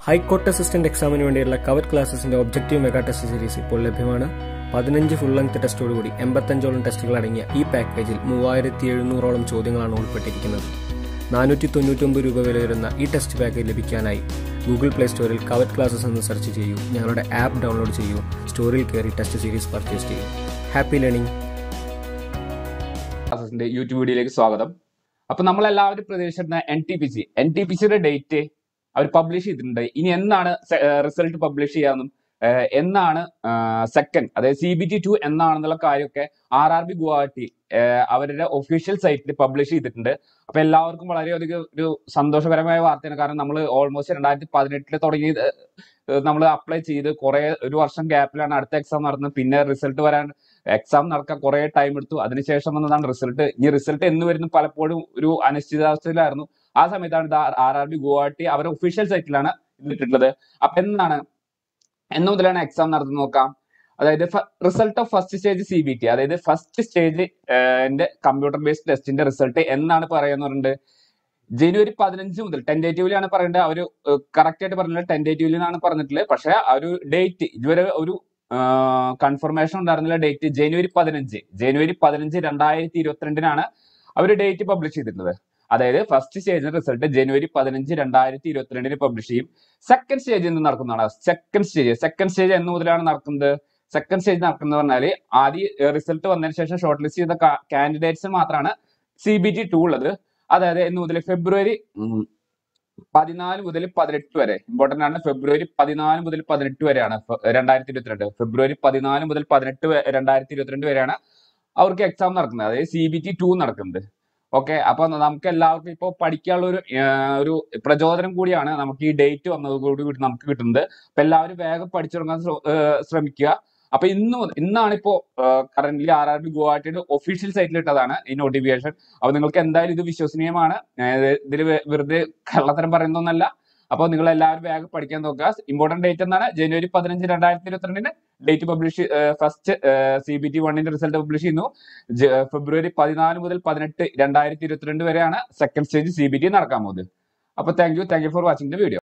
high court assistant എക്സാമിന് വേണ്ടിയുള്ള cover ക്ലാസസിന്റെ ഒബ്ജക്റ്റീവ് മെഗാ ടെസ്റ്റ് സീരീസ് ഇപ്പോൾ ലഭ്യമാണ് പതിനഞ്ച് ഫുൾ ലെങ്ത് ടെസ്റ്റോടുകൂടി എൺപത്തഞ്ചോളം ടെസ്റ്റുകൾ അടങ്ങിയ ഈ പാക്കേജിൽ മൂവായിരത്തി എഴുന്നൂറോളം ചോദ്യങ്ങളാണ് ഉൾപ്പെട്ടിരിക്കുന്നത് നാനൂറ്റി തൊണ്ണൂറ്റൊമ്പത് രൂപ വില വരുന്ന ഈ ടെസ്റ്റ് പാക്കേജ് ലഭിക്കാനായി ഗൂഗിൾ പ്ലേ സ്റ്റോറിൽ കവർ ക്ലാസസ് എന്ന് സെർച്ച് ചെയ്യൂ ഞങ്ങളുടെ ആപ്പ് ഡൗൺലോഡ് ചെയ്യൂ സ്റ്റോറിൽ കയറി ടെസ്റ്റ് സീരീസ് പർച്ചേസ് ചെയ്യൂ ഹാപ്പി ലേണിംഗ് ക്ലാസസിന്റെ യൂട്യൂബ് വീഡിയോയിലേക്ക് സ്വാഗതം അപ്പൊ നമ്മൾ എല്ലാവരും പ്രതീക്ഷിച്ചിരുന്ന N T P C N T P സിയുടെ ഡേറ്റ് അവർ പബ്ലിഷ് ചെയ്തിട്ടുണ്ട് ഇനി എന്നാണ് റിസൾട്ട് പബ്ലിഷ് ചെയ്യാമെന്നും ഏഹ് എന്നാണ് സെക്കൻഡ് അതായത് സി ബി ടി ടു എന്നാണെന്നുള്ള കാര്യമൊക്കെ ആർ ആർ ബി ഗുവാഹട്ടി ഏഹ് അവരുടെ ഒഫീഷ്യൽ സൈറ്റിൽ പബ്ലിഷ് ചെയ്തിട്ടുണ്ട് അപ്പൊ എല്ലാവർക്കും വളരെയധികം ഒരു സന്തോഷകരമായ വാർത്തയാണ് കാരണം നമ്മൾ ഓൾമോസ്റ്റ് രണ്ടായിരത്തി പതിനെട്ടില് തുടങ്ങി നമ്മൾ അപ്ലൈ ചെയ്ത് കുറെ ഒരു വർഷം ഗ്യാപ്പിലാണ് അടുത്ത എക്സാം നടന്നത് പിന്നെ റിസൾട്ട് വരാൻ എക്സാം നടക്കാൻ കുറെ ടൈം എടുത്തു അതിനുശേഷം വന്നതാണ് റിസൾട്ട് ഈ റിസൾട്ട് എന്ന് വരുന്നു പലപ്പോഴും ഒരു അനിശ്ചിതാവസ്ഥയിലായിരുന്നു ആ സമയത്താണ് ഇത് ആർ ആർ ബി ഗുവാഹട്ടി അവരുടെ ഒഫീഷ്യൽ സൈറ്റിലാണ് ഇതിട്ടിട്ടുള്ളത് അപ്പൊ എന്നാണ് എന്ന് മുതലാണ് എക്സാം നടത്തുന്നത് നോക്കാം അതായത് result of first stage C B T അതായത് ഫസ്റ്റ് സ്റ്റേജ് കമ്പ്യൂട്ടർ ബേസ്ഡ് ടെസ്റ്റിന്റെ റിസൾട്ട് എന്നാണ് പറയുന്നത് ജനുവരി പതിനഞ്ച് മുതൽ ടെൻഡേറ്റീവിലാണ് പറയേണ്ടത് അവർ കറക്റ്റ് ആയിട്ട് പറഞ്ഞില്ല ടെൻഡേറ്റീവിലാണ് പറഞ്ഞിട്ടുള്ളത് പക്ഷെ ആ ഒരു ഡേറ്റ് ഇതുവരെ ഒരു കൺഫർമേഷൻ ഉണ്ടായിരുന്നില്ല ഡേറ്റ് ജനുവരി പതിനഞ്ച് ജനുവരി പതിനഞ്ച് രണ്ടായിരത്തി ഇരുപത്തിരണ്ടിനാണ് അവർ ഡേറ്റ് പബ്ലിഷ് ചെയ്തിരുന്നത് അതായത് ഫസ്റ്റ് സ്റ്റേജിന്റെ റിസൾട്ട് ജനുവരി പതിനഞ്ച് രണ്ടായിരത്തി ഇരുപത്തിരണ്ടിന് പബ്ലിഷ് ചെയ്യും സെക്കൻഡ് സ്റ്റേജ് എന്ന് നടക്കുന്നതാണ് സെക്കൻഡ് സ്റ്റേജ് സെക്കൻഡ് സ്റ്റേജ് എന്ന് മുതലാണ് നടക്കുന്നത് സെക്കൻഡ് സ്റ്റേജ് നടക്കുന്നത് പറഞ്ഞാൽ ആദ്യം റിസൾട്ട് വന്നതിന് ശേഷം ഷോർട്ട് ലിസ്റ്റ് ചെയ്ത കാൻഡിഡേറ്റ്സ് മാത്രമാണ് സി ബി ടി ടു ഉള്ളത് അതായത് എന്ന് മുതൽ ഫെബ്രുവരി പതിനാല് മുതൽ പതിനെട്ട് വരെ ഇമ്പോർട്ടന്റ് ആണ് ഫെബ്രുവരി പതിനാല് മുതൽ പതിനെട്ട് വരെയാണ് രണ്ടായിരത്തി ഇരുപത്തിരണ്ട് ഫെബ്രുവരി പതിനാല് മുതൽ പതിനെട്ട് രണ്ടായിരത്തി ഇരുപത്തിരണ്ട് വരെയാണ് അവർക്ക് എക്സാം നടക്കുന്നത് അതായത് സി ബി ടി ടു നടക്കുന്നത് ഓക്കെ അപ്പൊ നമുക്ക് എല്ലാവർക്കും ഇപ്പോൾ പഠിക്കാനുള്ള ഒരു ഒരു പ്രചോദനം കൂടിയാണ് നമുക്ക് ഈ ഡേറ്റ് വന്നതോടുകൂടി നമുക്ക് കിട്ടുന്നത് അപ്പൊ എല്ലാവരും വേഗം പഠിച്ചു തുടങ്ങാൻ ശ്രമിക്കുക അപ്പൊ ഇന്ന് ഇന്നാണ് ഇപ്പോ കറന്റ് ആർ ആർ ബി ഗുവാഹട്ടിയുടെ ഒഫീഷ്യൽ സൈറ്റിൽ ഇട്ടതാണ് ഈ നോട്ടിഫിക്കേഷൻ അപ്പൊ നിങ്ങൾക്ക് എന്തായാലും ഇത് വിശ്വസനീയമാണ് ഇതിൽ വെറുതെ കള്ളത്തരം പറയുന്നൊന്നല്ല അപ്പോൾ നിങ്ങൾ എല്ലാവരും വേഗം പഠിക്കാൻ നോക്കുക ഇമ്പോർട്ടന്റ് ഡേറ്റ് എന്നാണ് ജനുവരി പതിനഞ്ച് രണ്ടായിരത്തി ഇരുപത്തിരണ്ടിന് date publish first C B T വണ്ണിന്റെ റിസൾട്ട് പബ്ലിഷ് ചെയ്യുന്നു ഫെബ്രുവരി പതിനാല് മുതൽ പതിനെട്ട് രണ്ടായിരത്തി ഇരുപത്തിരണ്ട് വരെയാണ് second stage C B T നടക്കാൻ പോകുന്നത് അപ്പൊ thank you thank you for watching the video